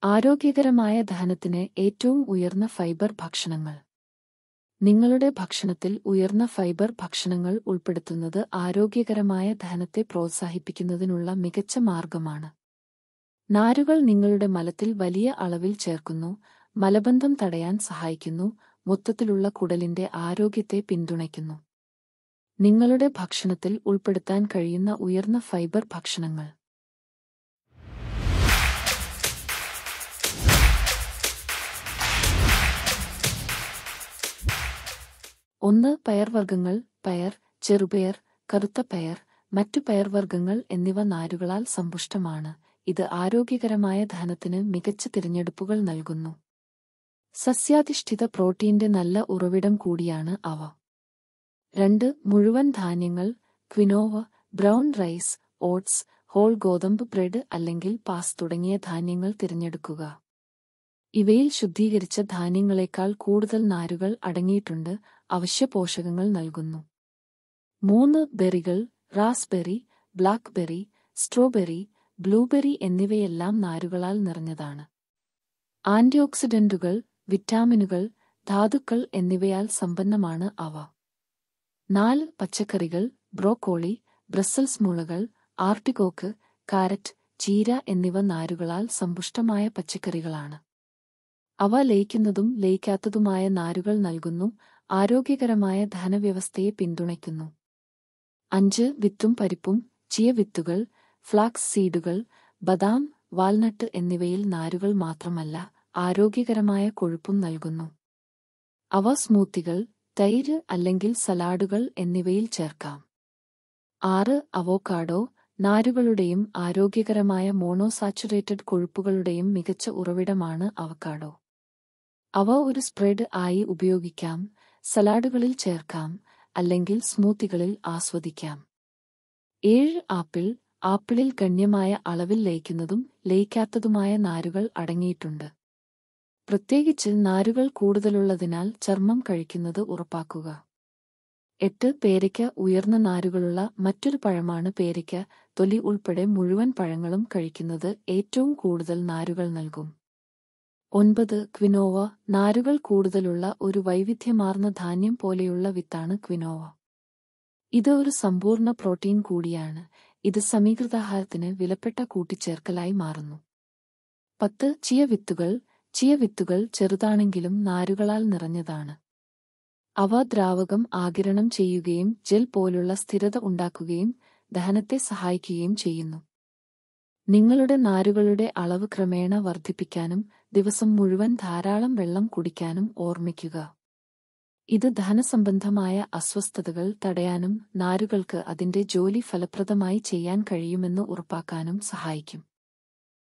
ആരോഗ്യകരമായ ദഹനത്തിന് ഏറ്റവും ഉയർന്ന ഫൈബർ ഭക്ഷണങ്ങൾ നിങ്ങളുടെ ഭക്ഷണത്തിൽ ഉയർന്ന ഫൈബർ ഭക്ഷണങ്ങൾ ഉൾപ്പെടുത്തുന്നത് ആരോഗ്യകരമായ ദഹനത്തെ പ്രോത്സാഹിപ്പിക്കുന്നതിനുള്ള മികച്ച മാർഗമാണ് നാരുകൾ നിങ്ങളുടെ മലത്തിൽ വലിയ അളവിൽ ചേർക്കുന്നു മലബന്ധം തടയാൻ സഹായിക്കുന്നു മൊത്തത്തിലുള്ള കുടലിന്റെ ആരോഗ്യത്തെ പിന്തുണയ്ക്കുന്നു നിങ്ങളുടെ ഭക്ഷണത്തിൽ ഉൾപ്പെടുത്താൻ കഴിയുന്ന ഉയർന്ന ഫൈബർ ഭക്ഷണങ്ങൾ ഒന്ന് പയർവർഗ്ഗങ്ങൾ പയർ ചെറുപയർ കറുത്ത പയർ മറ്റു പയർവർഗ്ഗങ്ങൾ എന്നിവ നാരുകളാൽ സമ്പുഷ്ടമാണ് ഇത് ആരോഗ്യകരമായ ദഹനത്തിന് മികച്ച തിരഞ്ഞെടുപ്പുകൾ നൽകുന്നു സസ്യാധിഷ്ഠിത പ്രോട്ടീന്റെ നല്ല ഉറവിടം കൂടിയാണ് അവ രണ്ട് മുഴുവൻ ധാന്യങ്ങൾ quinoa brown rice oats whole ഗോതമ്പ് ബ്രെഡ് അല്ലെങ്കിൽ പാസ് തുടങ്ങിയ ധാന്യങ്ങൾ തിരഞ്ഞെടുക്കുക ഇവയിൽ ശുദ്ധീകരിച്ച ധാന്യങ്ങളെക്കാൾ കൂടുതൽ നാരുകൾ അടങ്ങിയിട്ടുണ്ട് അവശ്യ പോഷകങ്ങൾ നൽകുന്നു മൂന്ന് ബെറികൾ റാസ്ബെറി ബ്ലാക്ക്ബെറി സ്ട്രോബെറി ബ്ലൂബെറി എന്നിവയെല്ലാം നാരുകളാൽ നിറഞ്ഞതാണ് ആന്റിഓക്സിഡന്റുകൾ വിറ്റാമിനുകൾ ധാതുക്കൾ എന്നിവയാൽ സമ്പന്നമാണ് അവ നാല് പച്ചക്കറികൾ ബ്രോക്കോളി ബ്രസൽസ് മുളകൾ ആർട്ടികോക്ക് കാരറ്റ് ചീര എന്നിവ നാരുകളാൽ സമ്പുഷ്ടമായ പച്ചക്കറികളാണ് അവ ലയിക്കുന്നതും ലയിക്കാത്തതുമായ നാരുകൾ നൽകുന്നു ആരോഗ്യകരമായ ദഹനവ്യവസ്ഥയെ പിന്തുണയ്ക്കുന്നു അഞ്ച് വിത്തും പരിപ്പും ചിയ വിത്തുകൾ ഫ്ലാക്സ് സീഡുകൾ ബദാം വാൽനട്ട് എന്നിവയിൽ നാരുകൾ മാത്രമല്ല ആരോഗ്യകരമായ കൊഴുപ്പും നൽകുന്നു അവ സ്മൂത്തികൾ തൈര് അല്ലെങ്കിൽ സലാഡുകൾ എന്നിവയിൽ ചേർക്കാം ആറ് അവോക്കാഡോ നാരുകളുടെയും ആരോഗ്യകരമായ മോണോസാച്ചുറേറ്റഡ് കൊഴുപ്പുകളുടെയും മികച്ച ഉറവിടമാണ് അവക്കാഡോ അവ ഒരു സ്പ്രെഡ് ആയി ഉപയോഗിക്കാം സലാഡുകളിൽ ചേർക്കാം അല്ലെങ്കിൽ സ്മൂത്തികളിൽ ആസ്വദിക്കാം ഏഴ് ആപ്പിൾ ആപ്പിളിൽ ഗണ്യമായ അളവിൽ ലയിക്കുന്നതും ലയിക്കാത്തതുമായ നാരുകൾ അടങ്ങിയിട്ടുണ്ട് പ്രത്യേകിച്ച് നാരുകൾ കൂടുതലുള്ളതിനാൽ ചർമ്മം കഴിക്കുന്നത് ഉറപ്പാക്കുക എട്ട് പേരയ്ക്ക ഉയർന്ന നാരുകളുള്ള മറ്റൊരു പഴമാണ് പേരയ്ക്ക തൊലി ഉൾപ്പെടെ മുഴുവൻ പഴങ്ങളും കഴിക്കുന്നത് ഏറ്റവും കൂടുതൽ നാരുകൾ നൽകും ഒൻപത് ക്വിനോവ നാരുകൾ കൂടുതലുള്ള ഒരു വൈവിധ്യമാർന്ന ധാന്യം പോലെയുള്ള വിത്താണ് ക്വിനോവ ഇത് ഒരു സമ്പൂർണ്ണ പ്രോട്ടീൻ കൂടിയാണ് ഇത് സമീകൃതാഹാരത്തിന് വിലപ്പെട്ട കൂട്ടിച്ചേർക്കലായി മാറുന്നു പത്ത് ചിയ വിത്തുകൾ ചിയ വിത്തുകൾ ചെറുതാണെങ്കിലും നാരുകളാൽ നിറഞ്ഞതാണ് അവ ദ്രാവകം ആകിരണം ചെയ്യുകയും ജെൽ പോലുള്ള സ്ഥിരത ഉണ്ടാക്കുകയും ദഹനത്തെ സഹായിക്കുകയും ചെയ്യുന്നു നിങ്ങളുടെ നാരുകളുടെ അളവ് ക്രമേണ വർദ്ധിപ്പിക്കാനും ദിവസം മുഴുവൻ ധാരാളം വെള്ളം കുടിക്കാനും ഓർമ്മിക്കുക ഇത് ദഹനസംബന്ധമായ അസ്വസ്ഥതകൾ തടയാനും നാരുകൾക്ക് അതിന്റെ ജോലി ഫലപ്രദമായി ചെയ്യാൻ കഴിയുമെന്ന് ഉറപ്പാക്കാനും സഹായിക്കും